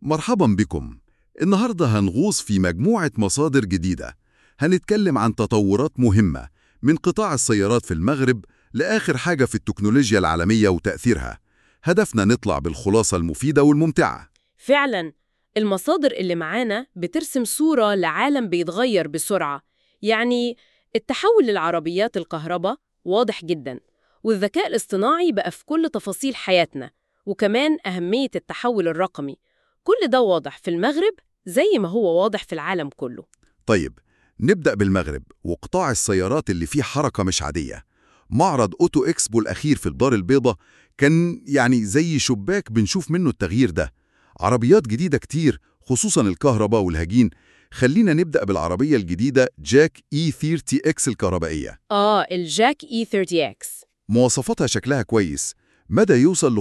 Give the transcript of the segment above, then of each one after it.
مرحبا بكم النهاردة هنغوص في مجموعة مصادر جديدة هنتكلم عن تطورات مهمة من قطاع السيارات في المغرب لآخر حاجة في التكنولوجيا العالمية وتأثيرها هدفنا نطلع بالخلاصة المفيدة والممتعة فعلا المصادر اللي معانا بترسم صورة لعالم بيتغير بسرعة يعني التحول للعربيات الكهرباء واضح جدا والذكاء الاصطناعي بقى في كل تفاصيل حياتنا وكمان أهمية التحول الرقمي كل ده واضح في المغرب زي ما هو واضح في العالم كله طيب نبدأ بالمغرب وقطاع السيارات اللي فيه حركة مش عادية معرض أوتو إكسبو الأخير في الدار البيضاء كان يعني زي شباك بنشوف منه التغيير ده عربيات جديدة كتير خصوصا الكهرباء والهجين خلينا نبدأ بالعربية الجديدة جاك اي 30 اكس الكهربائية آه الجاك E30X مواصفاتها شكلها كويس مدى يوصل ل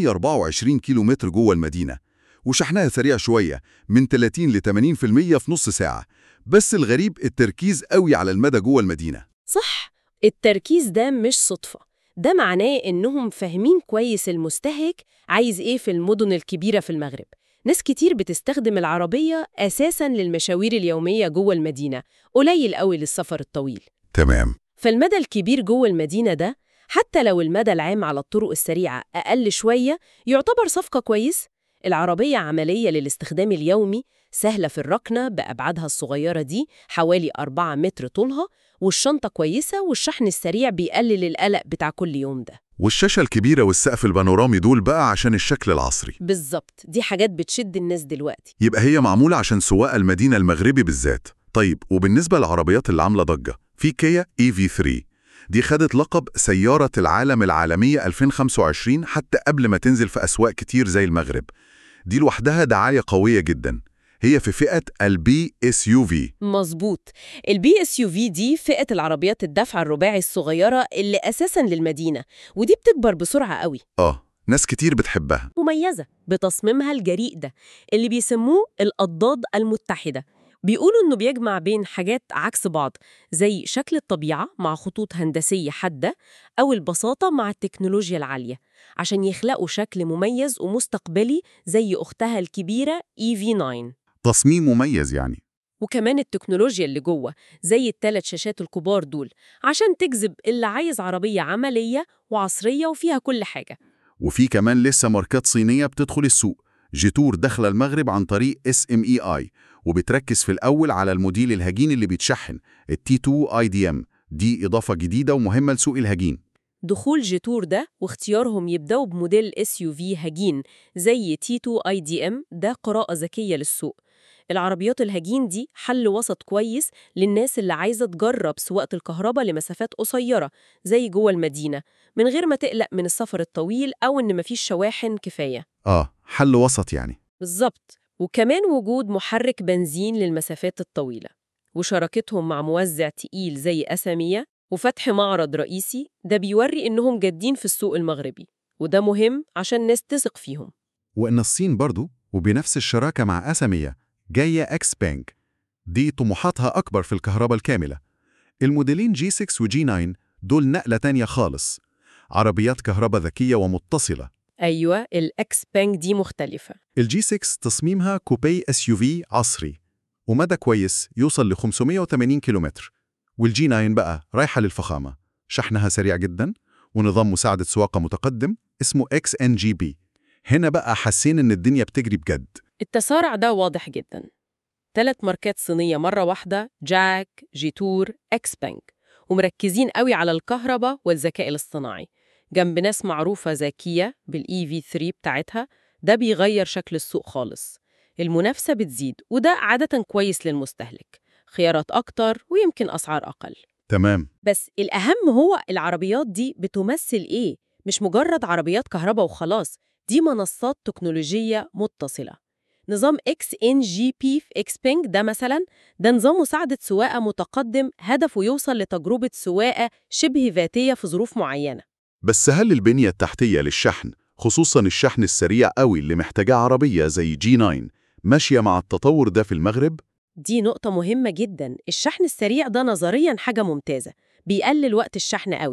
524 كيلومتر جوه المدينة وشحنها سريع شوية من 30 ل 80% في نص ساعة بس الغريب التركيز قوي على المدى جوه المدينة صح التركيز ده مش صدفة ده معناه إنهم فاهمين كويس المستهلك عايز إيه في المدن الكبيرة في المغرب ناس كتير بتستخدم العربية أساساً للمشاوير اليومية جوه المدينة قليل قوي للسفر الطويل تمام فالمدى الكبير جوه المدينة ده حتى لو المدى العام على الطرق السريعة أقل شوية يعتبر صفقة كويس العربية عملية للاستخدام اليومي سهلة في الركنة بأبعادها الصغيرة دي حوالي 4 متر طولها والشنطة كويسة والشحن السريع بيقلل القلق بتاع كل يوم ده والشاشة الكبيرة والسقف البانورامي دول بقى عشان الشكل العصري بالظبط دي حاجات بتشد الناس دلوقتي يبقى هي معمولة عشان سواق المدينة المغربي بالذات طيب وبالنسبة للعربيات اللي عاملة ضجة في كيا اي في 3 دي خدت لقب سيارة العالم العالمية 2025 حتى قبل ما تنزل في أسواق كتير زي المغرب دي لوحدها دعاية قوية جدا هي في فئة البي اس يو في مظبوط البي اس يو في دي فئة العربيات الدفع الرباعي الصغيرة اللي أساساً للمدينة ودي بتكبر بسرعة قوي اه ناس كتير بتحبها مميزة بتصميمها الجريء ده اللي بيسموه الأضداد المتحدة بيقولوا إنه بيجمع بين حاجات عكس بعض زي شكل الطبيعة مع خطوط هندسية حادة أو البساطة مع التكنولوجيا العالية عشان يخلقوا شكل مميز ومستقبلي زي أختها الكبيرة EV9 تصميم مميز يعني وكمان التكنولوجيا اللي جوه زي الثلاث شاشات الكبار دول عشان تجذب اللي عايز عربية عملية وعصرية وفيها كل حاجة وفي كمان لسه ماركات صينية بتدخل السوق جيتور داخله المغرب عن طريق اس ام اي اي وبتركز في الأول على الموديل الهجين اللي بيتشحن التي 2 اي دي ام دي إضافة جديدة ومهمة لسوق الهجين دخول جيتور ده واختيارهم يبدأوا بموديل اس يو في هجين زي تي 2 اي دي ام ده قراءة ذكية للسوق العربيات الهجين دي حل وسط كويس للناس اللي عايزة تجرب سواقة الكهرباء لمسافات قصيرة زي جوه المدينة من غير ما تقلق من السفر الطويل أو إن مفيش شواحن كفاية آه حل وسط يعني بالظبط وكمان وجود محرك بنزين للمسافات الطويلة وشراكتهم مع موزع تقيل زي أسامية وفتح معرض رئيسي ده بيوري إنهم جادين في السوق المغربي وده مهم عشان الناس تثق فيهم وإن الصين برضو وبنفس الشراكة مع أسامية جاية اكس بانك دي طموحاتها أكبر في الكهرباء الكاملة الموديلين جي 6 وجي 9 دول نقلة تانية خالص عربيات كهرباء ذكية ومتصلة أيوة الأكس بانك دي مختلفة الجي 6 تصميمها كوبي اس يو في عصري ومدى كويس يوصل ل 580 كيلومتر والجي 9 بقى رايحة للفخامة شحنها سريع جدا ونظام مساعدة سواقة متقدم اسمه اكس ان جي بي هنا بقى حاسين ان الدنيا بتجري بجد التسارع ده واضح جدا ثلاث ماركات صينية مرة واحدة جاك، جيتور، اكس بانك ومركزين قوي على الكهرباء والذكاء الاصطناعي جنب ناس معروفة زي كيا بالاي في 3 بتاعتها ده بيغير شكل السوق خالص المنافسة بتزيد وده عادة كويس للمستهلك خيارات أكتر ويمكن أسعار أقل تمام بس الأهم هو العربيات دي بتمثل إيه؟ مش مجرد عربيات كهرباء وخلاص دي منصات تكنولوجية متصلة نظام XNGP في XPeng ده مثلا ده نظام مساعدة سواقة متقدم هدفه يوصل لتجربة سواقة شبه ذاتية في ظروف معينة بس هل البنية التحتية للشحن خصوصا الشحن السريع قوي اللي محتاجاه عربية زي جي 9 ماشية مع التطور ده في المغرب؟ دي نقطة مهمة جدا الشحن السريع ده نظريا حاجة ممتازة بيقلل وقت الشحن قوي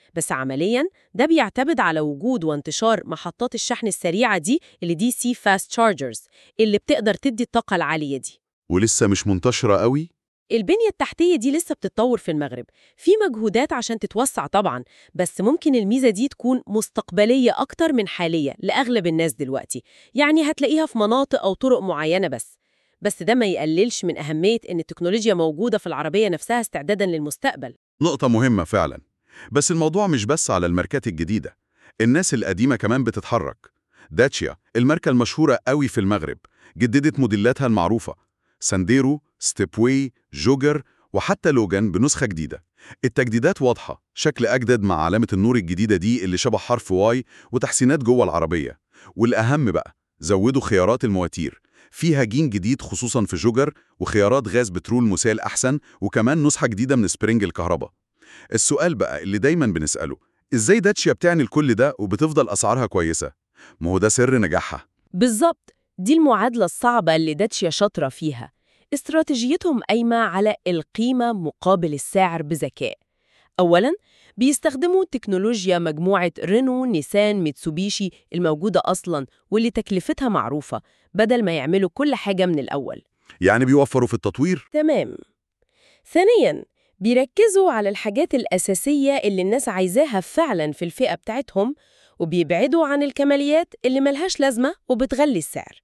بس عملياً ده بيعتمد على وجود وانتشار محطات الشحن السريعة دي اللي دي سي فاست تشارجرز اللي بتقدر تدي الطاقة العالية دي ولسه مش منتشرة قوي؟ البنية التحتية دي لسه بتتطور في المغرب في مجهودات عشان تتوسع طبعا بس ممكن الميزة دي تكون مستقبلية أكتر من حالية لأغلب الناس دلوقتي يعني هتلاقيها في مناطق أو طرق معينة بس بس ده ما يقللش من أهمية إن التكنولوجيا موجودة في العربية نفسها استعدادا للمستقبل نقطة مهمة فعلا بس الموضوع مش بس على الماركات الجديدة الناس القديمة كمان بتتحرك داتشيا الماركة المشهورة قوي في المغرب جددت موديلاتها المعروفة سانديرو، ستيبوي، جوجر وحتى لوجان بنسخة جديدة التجديدات واضحة شكل أجدد مع علامة النور الجديدة دي اللي شبه حرف واي وتحسينات جوه العربية والأهم بقى زودوا خيارات المواتير فيها جين جديد خصوصا في جوجر وخيارات غاز بترول مسال أحسن وكمان نسخة جديدة من سبرينج الكهرباء السؤال بقى اللي دايما بنسأله إزاي داتشيا بتعمل كل ده وبتفضل أسعارها كويسة؟ ما هو ده سر نجاحها بالظبط دي المعادلة الصعبة اللي داتشيا شاطرة فيها استراتيجيتهم قايمة على القيمة مقابل السعر بذكاء أولاً بيستخدموا تكنولوجيا مجموعة رينو، نيسان، ميتسوبيشي الموجودة أصلاً واللي تكلفتها معروفة بدل ما يعملوا كل حاجة من الأول يعني بيوفروا في التطوير تمام ثانياً بيركزوا على الحاجات الأساسية اللي الناس عايزاها فعلاً في الفئة بتاعتهم وبيبعدوا عن الكماليات اللي ملهاش لازمة وبتغلي السعر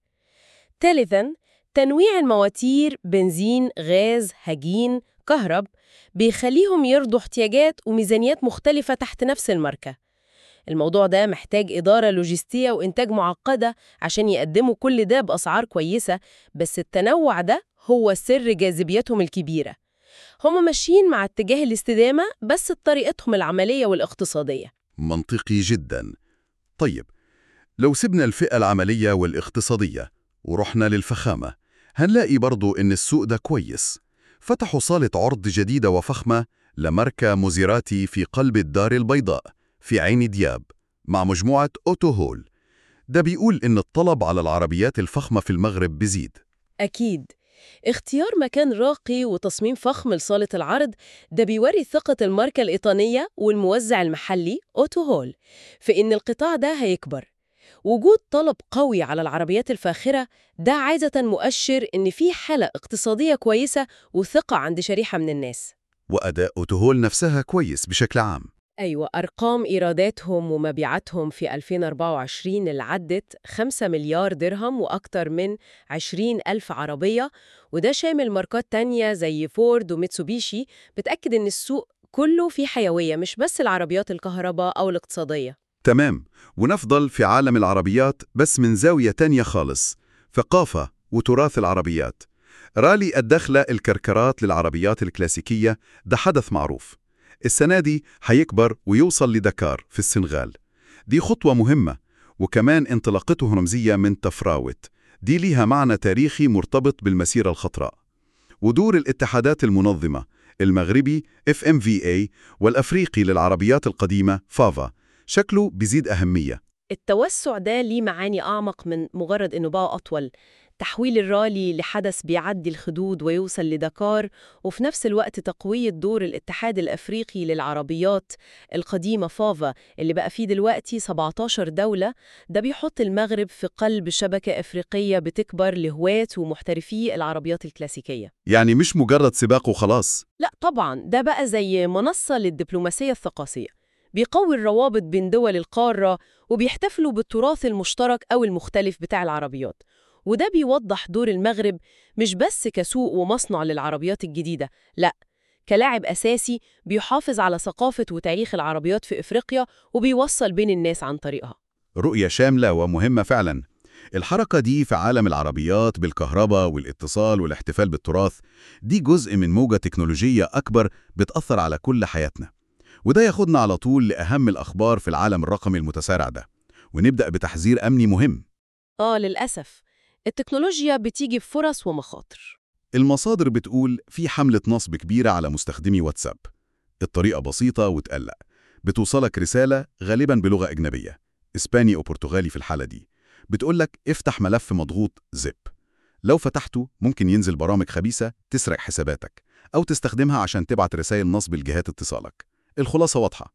ثالثاً تنويع المواتير بنزين، غاز، هجين، كهرب بيخليهم يرضوا احتياجات وميزانيات مختلفة تحت نفس الماركة الموضوع ده محتاج إدارة لوجستية وإنتاج معقدة عشان يقدموا كل ده بأسعار كويسة بس التنوع ده هو سر جاذبيتهم الكبيرة هم ماشيين مع اتجاه الاستدامة بس بطريقتهم العملية والاقتصادية منطقي جدا طيب لو سبنا الفئة العملية والاقتصادية ورحنا للفخامة هنلاقي برضو إن السوق ده كويس فتحوا صالة عرض جديدة وفخمة لماركة موزيراتي في قلب الدار البيضاء في عين دياب مع مجموعة أوتو هول ده بيقول إن الطلب على العربيات الفخمة في المغرب بيزيد أكيد اختيار مكان راقي وتصميم فخم لصالة العرض ده بيوري ثقة الماركة الإيطانية والموزع المحلي أوتو هول في إن القطاع ده هيكبر وجود طلب قوي على العربيات الفاخرة ده عادة مؤشر إن في حالة اقتصادية كويسة وثقة عند شريحة من الناس وأداء أوتو هول نفسها كويس بشكل عام أيوة أرقام إيراداتهم ومبيعاتهم في 2024 اللي عدت 5 مليار درهم وأكتر من 20 ألف عربية وده شامل ماركات تانية زي فورد وميتسوبيشي بتأكد إن السوق كله فيه حيوية مش بس العربيات الكهرباء أو الاقتصادية تمام ونفضل في عالم العربيات بس من زاوية تانية خالص ثقافة وتراث العربيات رالي الدخلة الكركرات للعربيات الكلاسيكية ده حدث معروف السنة دي هيكبر ويوصل لدكار في السنغال دي خطوة مهمة وكمان انطلاقته رمزية من تفراوت دي ليها معنى تاريخي مرتبط بالمسيرة الخضراء ودور الاتحادات المنظمة المغربي FMVA والأفريقي للعربيات القديمة فافا شكله بيزيد أهمية التوسع ده ليه معاني أعمق من مجرد إنه بقى أطول تحويل الرالي لحدث بيعدي الخدود ويوصل لدكار وفي نفس الوقت تقوية دور الاتحاد الأفريقي للعربيات القديمة فافا اللي بقى فيه دلوقتي 17 دولة ده بيحط المغرب في قلب شبكة أفريقية بتكبر لهواة ومحترفي العربيات الكلاسيكية يعني مش مجرد سباق وخلاص لا طبعا ده بقى زي منصة للدبلوماسية الثقافية بيقوي الروابط بين دول القارة وبيحتفلوا بالتراث المشترك أو المختلف بتاع العربيات وده بيوضح دور المغرب مش بس كسوق ومصنع للعربيات الجديدة لا كلاعب أساسي بيحافظ على ثقافة وتاريخ العربيات في إفريقيا وبيوصل بين الناس عن طريقها رؤية شاملة ومهمة فعلا الحركة دي في عالم العربيات بالكهرباء والاتصال والاحتفال بالتراث دي جزء من موجة تكنولوجية أكبر بتأثر على كل حياتنا وده ياخدنا على طول لأهم الأخبار في العالم الرقمي المتسارع ده ونبدأ بتحذير أمني مهم آه للأسف التكنولوجيا بتيجي بفرص ومخاطر المصادر بتقول في حملة نصب كبيرة على مستخدمي واتساب الطريقة بسيطة وتقلق بتوصلك رسالة غالبا بلغة أجنبية إسباني أو برتغالي في الحالة دي بتقولك افتح ملف مضغوط زب لو فتحته ممكن ينزل برامج خبيثة تسرق حساباتك أو تستخدمها عشان تبعت رسائل نصب لجهات اتصالك الخلاصة واضحة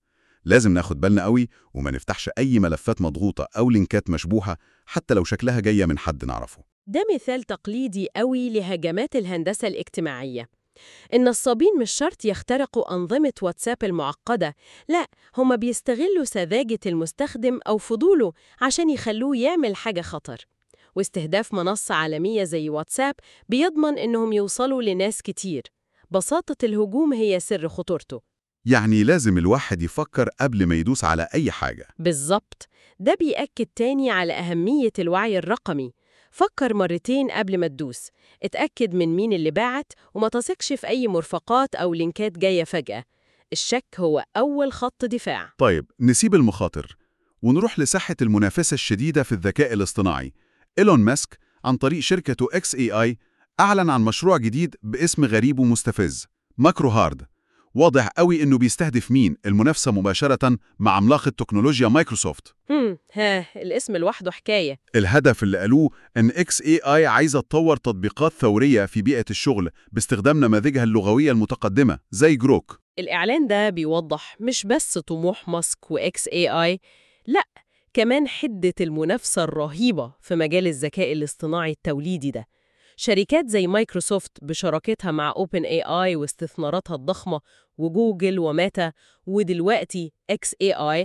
لازم ناخد بالنا قوي وما نفتحش أي ملفات مضغوطة أو لينكات مشبوهة حتى لو شكلها جاية من حد نعرفه ده مثال تقليدي قوي لهجمات الهندسة الاجتماعية النصابين مش شرط يخترقوا أنظمة واتساب المعقدة لا هما بيستغلوا سذاجة المستخدم أو فضوله عشان يخلوه يعمل حاجة خطر واستهداف منصة عالمية زي واتساب بيضمن إنهم يوصلوا لناس كتير بساطة الهجوم هي سر خطورته يعني لازم الواحد يفكر قبل ما يدوس على أي حاجة بالظبط ده بيأكد تاني على أهمية الوعي الرقمي فكر مرتين قبل ما تدوس اتأكد من مين اللي باعت وما تثقش في أي مرفقات أو لينكات جاية فجأة الشك هو أول خط دفاع طيب نسيب المخاطر ونروح لساحة المنافسة الشديدة في الذكاء الاصطناعي إيلون ماسك عن طريق شركته XAI أعلن عن مشروع جديد باسم غريب ومستفز ماكرو هارد واضح قوي إنه بيستهدف مين المنافسة مباشرة مع عملاق التكنولوجيا مايكروسوفت هم ها الاسم لوحده حكاية الهدف اللي قالوه إن XAI عايزة تطور تطبيقات ثورية في بيئة الشغل باستخدام نماذجها اللغوية المتقدمة زي جروك الإعلان ده بيوضح مش بس طموح ماسك وإكس اي آي لا كمان حدة المنافسة الرهيبة في مجال الذكاء الاصطناعي التوليدي ده شركات زي مايكروسوفت بشراكتها مع اوبن اي اي واستثماراتها الضخمة وجوجل وميتا ودلوقتي اكس اي اي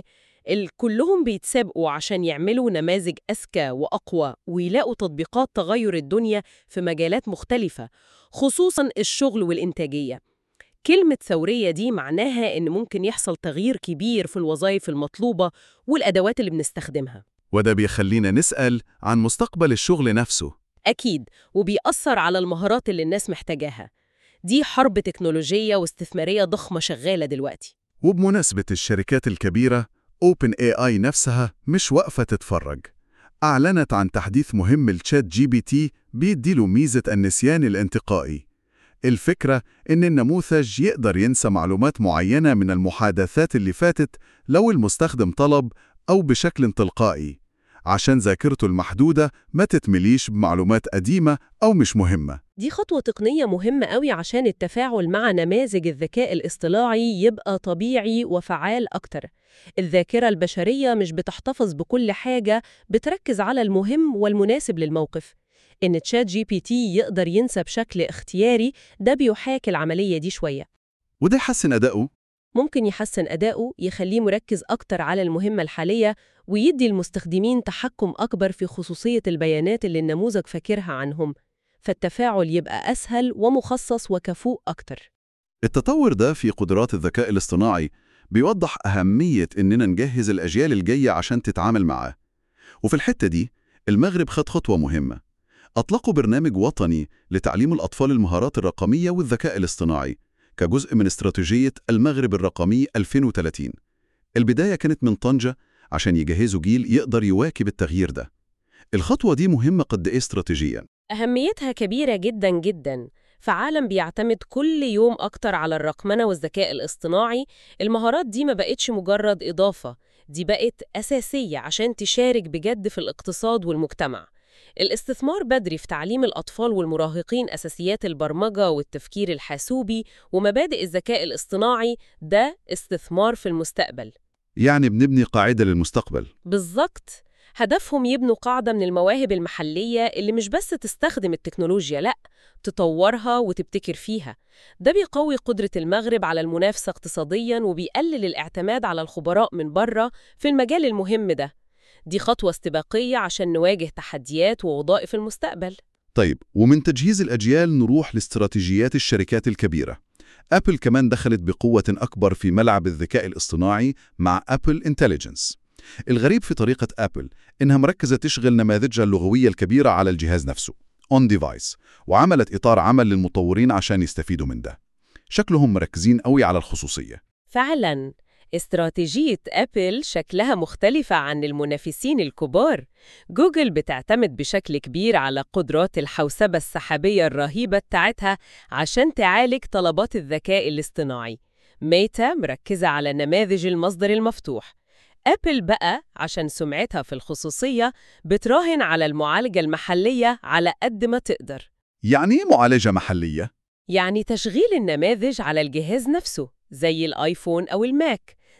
كلهم بيتسابقوا عشان يعملوا نماذج أذكى وأقوى ويلاقوا تطبيقات تغير الدنيا في مجالات مختلفة خصوصاً الشغل والإنتاجية كلمة ثورية دي معناها إن ممكن يحصل تغيير كبير في الوظائف المطلوبة والأدوات اللي بنستخدمها وده بيخلينا نسأل عن مستقبل الشغل نفسه أكيد وبيأثر على المهارات اللي الناس محتاجاها دي حرب تكنولوجية واستثمارية ضخمة شغالة دلوقتي وبمناسبة الشركات الكبيرة OpenAI نفسها مش واقفة تتفرج أعلنت عن تحديث مهم لتشات جي بي تي بيديله ميزة النسيان الانتقائي الفكرة إن النموذج يقدر ينسى معلومات معينة من المحادثات اللي فاتت لو المستخدم طلب أو بشكل تلقائي عشان ذاكرته المحدودة ما تتمليش بمعلومات قديمة أو مش مهمة دي خطوة تقنية مهمة قوي عشان التفاعل مع نماذج الذكاء الاصطناعي يبقى طبيعي وفعال أكتر الذاكرة البشرية مش بتحتفظ بكل حاجة بتركز على المهم والمناسب للموقف إن تشات جي بي تي يقدر ينسى بشكل اختياري ده بيحاكي العملية دي شوية وده يحسن أداؤه ممكن يحسن أداؤه يخليه مركز أكتر على المهمة الحالية ويدي المستخدمين تحكم أكبر في خصوصية البيانات اللي النموذج فاكرها عنهم فالتفاعل يبقى أسهل ومخصص وكفوء أكتر التطور ده في قدرات الذكاء الاصطناعي بيوضح أهمية إننا نجهز الأجيال الجاية عشان تتعامل معاه وفي الحتة دي المغرب خد خطوة مهمة أطلقوا برنامج وطني لتعليم الأطفال المهارات الرقمية والذكاء الاصطناعي كجزء من استراتيجية المغرب الرقمي 2030 البداية كانت من طنجة عشان يجهزوا جيل يقدر يواكب التغيير ده الخطوة دي مهمة قد إيه استراتيجياً أهميتها كبيرة جدا جدا في عالم بيعتمد كل يوم أكتر على الرقمنة والذكاء الاصطناعي المهارات دي ما بقتش مجرد إضافة دي بقت أساسية عشان تشارك بجد في الاقتصاد والمجتمع الاستثمار بدري في تعليم الأطفال والمراهقين أساسيات البرمجة والتفكير الحاسوبي ومبادئ الذكاء الاصطناعي ده استثمار في المستقبل يعني بنبني قاعدة للمستقبل بالظبط هدفهم يبنوا قاعدة من المواهب المحلية اللي مش بس تستخدم التكنولوجيا لأ تطورها وتبتكر فيها ده بيقوي قدرة المغرب على المنافسة اقتصادياً وبيقلل الاعتماد على الخبراء من بره في المجال المهم ده دي خطوة استباقية عشان نواجه تحديات ووظائف المستقبل طيب ومن تجهيز الأجيال نروح لاستراتيجيات الشركات الكبيرة أبل كمان دخلت بقوة أكبر في ملعب الذكاء الاصطناعي مع أبل انتليجنس الغريب في طريقة أبل إنها مركزة تشغل نماذجها اللغوية الكبيرة على الجهاز نفسه on device وعملت إطار عمل للمطورين عشان يستفيدوا من ده شكلهم مركزين قوي على الخصوصية فعلاً استراتيجية أبل شكلها مختلفة عن المنافسين الكبار جوجل بتعتمد بشكل كبير على قدرات الحوسبة السحابية الرهيبة بتاعتها عشان تعالج طلبات الذكاء الاصطناعي ميتا مركزة على نماذج المصدر المفتوح أبل بقى عشان سمعتها في الخصوصية بتراهن على المعالجة المحلية على قد ما تقدر يعني إيه معالجة محلية؟ يعني تشغيل النماذج على الجهاز نفسه زي الآيفون أو الماك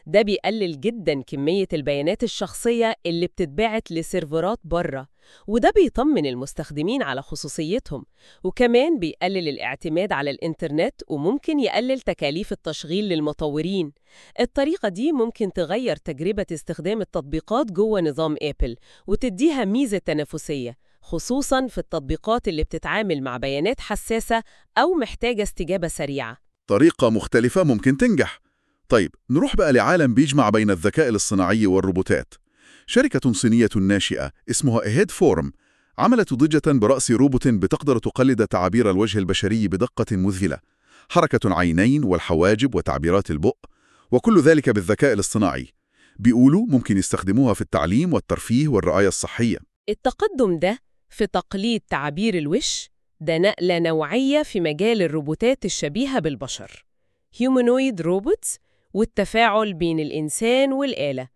ده بيقلل جدا كمية البيانات الشخصية اللي بتتبعت لسيرفرات بره وده بيطمن المستخدمين على خصوصيتهم وكمان بيقلل الاعتماد على الإنترنت وممكن يقلل تكاليف التشغيل للمطورين الطريقة دي ممكن تغير تجربة استخدام التطبيقات جوه نظام آبل وتديها ميزة تنافسية خصوصاً في التطبيقات اللي بتتعامل مع بيانات حساسة أو محتاجة استجابة سريعة طريقة مختلفة ممكن تنجح طيب نروح بقى لعالم بيجمع بين الذكاء الاصطناعي والروبوتات شركة صينية ناشئة اسمها هيد فورم عملت ضجة برأس روبوت بتقدر تقلد تعابير الوجه البشري بدقة مذهلة حركة عينين والحواجب وتعبيرات البق وكل ذلك بالذكاء الاصطناعي بيقولوا ممكن يستخدموها في التعليم والترفيه والرعاية الصحية التقدم ده في تقليد تعابير الوش ده نقلة نوعية في مجال الروبوتات الشبيهة بالبشر Humanoid Robots والتفاعل بين الإنسان والآلة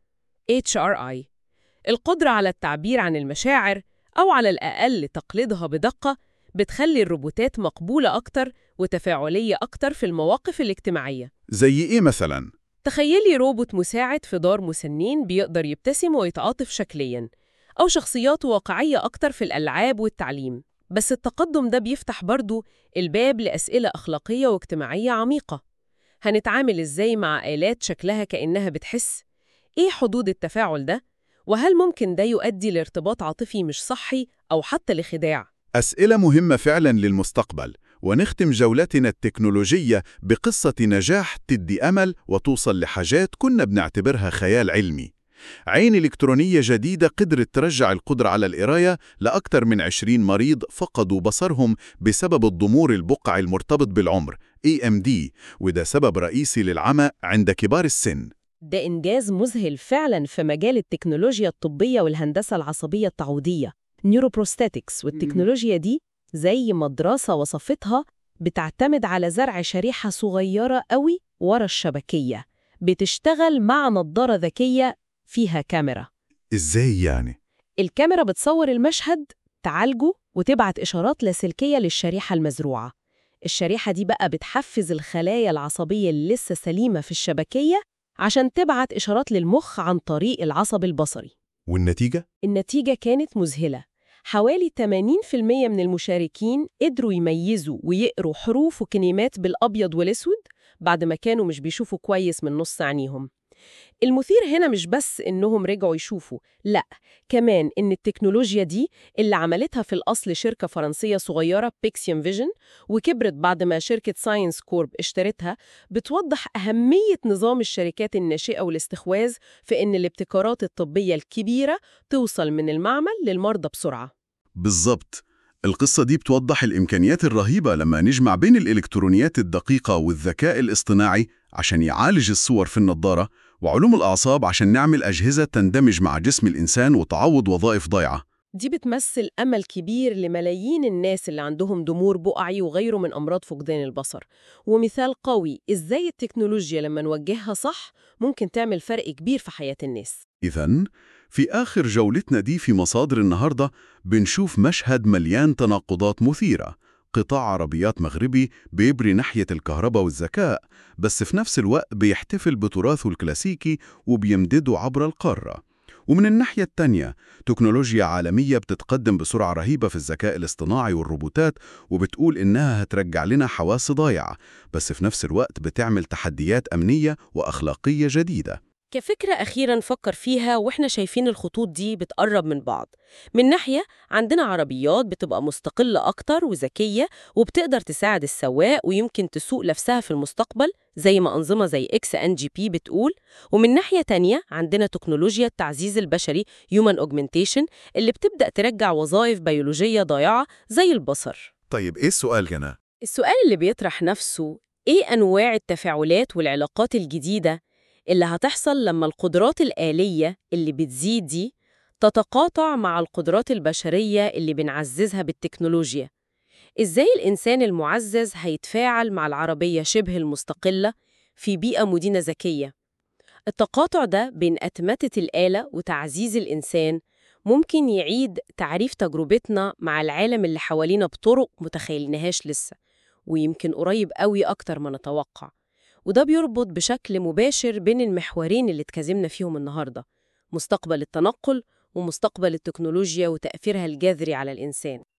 HRI القدرة على التعبير عن المشاعر أو على الأقل تقليدها بدقة بتخلي الروبوتات مقبولة أكتر وتفاعلية أكتر في المواقف الاجتماعية زي إيه مثلاً؟ تخيلي روبوت مساعد في دار مسنين بيقدر يبتسم ويتعاطف شكلياً أو شخصيات واقعية أكتر في الألعاب والتعليم بس التقدم ده بيفتح برضو الباب لأسئلة أخلاقية واجتماعية عميقة هنتعامل إزاي مع آلات شكلها كأنها بتحس؟ إيه حدود التفاعل ده؟ وهل ممكن ده يؤدي لارتباط عاطفي مش صحي أو حتى لخداع؟ أسئلة مهمة فعلا للمستقبل ونختم جولتنا التكنولوجية بقصة نجاح تدي أمل وتوصل لحاجات كنا بنعتبرها خيال علمي عين إلكترونية جديدة قدرت ترجع القدرة على القراية لأكثر من 20 مريض فقدوا بصرهم بسبب الضمور البقعي المرتبط بالعمر AMD وده سبب رئيسي للعمى عند كبار السن ده إنجاز مذهل فعلا في مجال التكنولوجيا الطبية والهندسة العصبية التعويضية نيوروبروستاتكس والتكنولوجيا دي زي ما الدراسة وصفتها بتعتمد على زرع شريحة صغيرة قوي ورا الشبكية بتشتغل مع نظارة ذكية فيها كاميرا إزاي يعني؟ الكاميرا بتصور المشهد تعالجه وتبعت إشارات لاسلكية للشريحة المزروعة الشريحة دي بقى بتحفز الخلايا العصبية اللي لسه سليمة في الشبكية عشان تبعت إشارات للمخ عن طريق العصب البصري والنتيجة؟ النتيجة كانت مذهلة حوالي 80% من المشاركين قدروا يميزوا ويقروا حروف وكلمات بالأبيض والأسود بعد ما كانوا مش بيشوفوا كويس من نص عينيهم المثير هنا مش بس إنهم رجعوا يشوفوا لأ كمان إن التكنولوجيا دي اللي عملتها في الأصل شركة فرنسية صغيرة بيكسيوم فيجن وكبرت بعد ما شركة ساينس كورب اشترتها بتوضح أهمية نظام الشركات الناشئة والاستخواذ في إن الابتكارات الطبية الكبيرة توصل من المعمل للمرضى بسرعة بالظبط القصة دي بتوضح الإمكانيات الرهيبة لما نجمع بين الإلكترونيات الدقيقة والذكاء الاصطناعي عشان يعالج الصور في النظارة وعلوم الأعصاب عشان نعمل أجهزة تندمج مع جسم الإنسان وتعوض وظائف ضايعة دي بتمثل أمل كبير لملايين الناس اللي عندهم ضمور بقعي وغيره من أمراض فقدان البصر ومثال قوي إزاي التكنولوجيا لما نوجهها صح ممكن تعمل فرق كبير في حياة الناس إذن في آخر جولتنا دي في مصادر النهاردة بنشوف مشهد مليان تناقضات مثيرة قطاع عربيات مغربي بيبري ناحية الكهرباء والذكاء بس في نفس الوقت بيحتفل بتراثه الكلاسيكي وبيمدده عبر القارة ومن الناحية التانية تكنولوجيا عالمية بتتقدم بسرعة رهيبة في الذكاء الاصطناعي والروبوتات وبتقول إنها هترجع لنا حواس ضايعة بس في نفس الوقت بتعمل تحديات أمنية وأخلاقية جديدة كفكرة أخيرة نفكر فيها وإحنا شايفين الخطوط دي بتقرب من بعض من ناحية عندنا عربيات بتبقى مستقلة أكتر وذكية وبتقدر تساعد السواق ويمكن تسوق نفسها في المستقبل زي ما أنظمة زي إكس أن جي بي بتقول ومن ناحية تانية عندنا تكنولوجيا التعزيز البشري Human Augmentation اللي بتبدأ ترجع وظائف بيولوجية ضائعة زي البصر طيب إيه السؤال هنا؟ السؤال اللي بيطرح نفسه إيه أنواع التفاعلات والعلاقات الجديدة اللي هتحصل لما القدرات الآلية اللي بتزيد دي تتقاطع مع القدرات البشرية اللي بنعززها بالتكنولوجيا إزاي الإنسان المعزز هيتفاعل مع العربية شبه المستقلة في بيئة مدينة ذكية التقاطع ده بين أتمتة الآلة وتعزيز الإنسان ممكن يعيد تعريف تجربتنا مع العالم اللي حوالينا بطرق متخيلناهاش لسه ويمكن قريب قوي أكتر ما نتوقع وده بيربط بشكل مباشر بين المحورين اللي اتكلمنا فيهم النهاردة مستقبل التنقل ومستقبل التكنولوجيا وتأثيرها الجذري على الإنسان